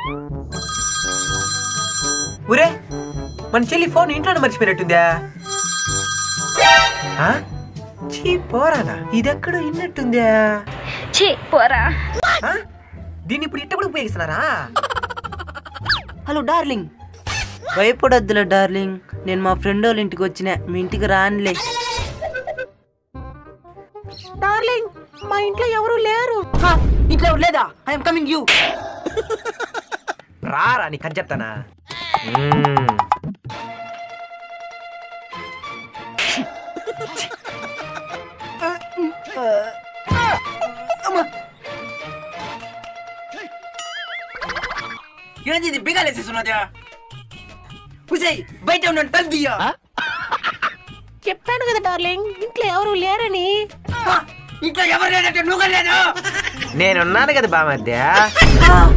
ఒరే మన చెల్లి ఫోన్ ఇంట్లోనే మర్చిపోయినట్టుందా ఆ? చీ పోరానా ఇదెక్కడో ఇన్నట్టుందా ఛీ పోరా ఆ? దీన్ని ఇప్పుడు ఇట్ట కూడా ఉపయోగిస్తున్నారా హలో డార్లింగ్ భయపడొద్దులే డార్లింగ్ నేను మా ఫ్రెండ్ వాళ్ళ ఇంటికి వచ్చిన మీ ఇంటికి రానులే డార్లింగ్ మా ఇంట్లో ఎవరు లేరు హా, ఇంట్లో ఎవరు లేదా ఐఎమ్ కమింగ్ యూ రారా నీ కథ చెప్తానా మ్మ్. ఏంది ఇది బిగాలేసేస్తున్నదా హుసేయ్ బయట ఉన్నాను తలుపు తీయ చెప్పాను కదా డార్లింగ్ ఇంట్లో ఎవరు లేరని హా, ఇంట్లో ఎవరు లేదంటే నువ్వు లేదు నేనున్నాను కదా బామధ్య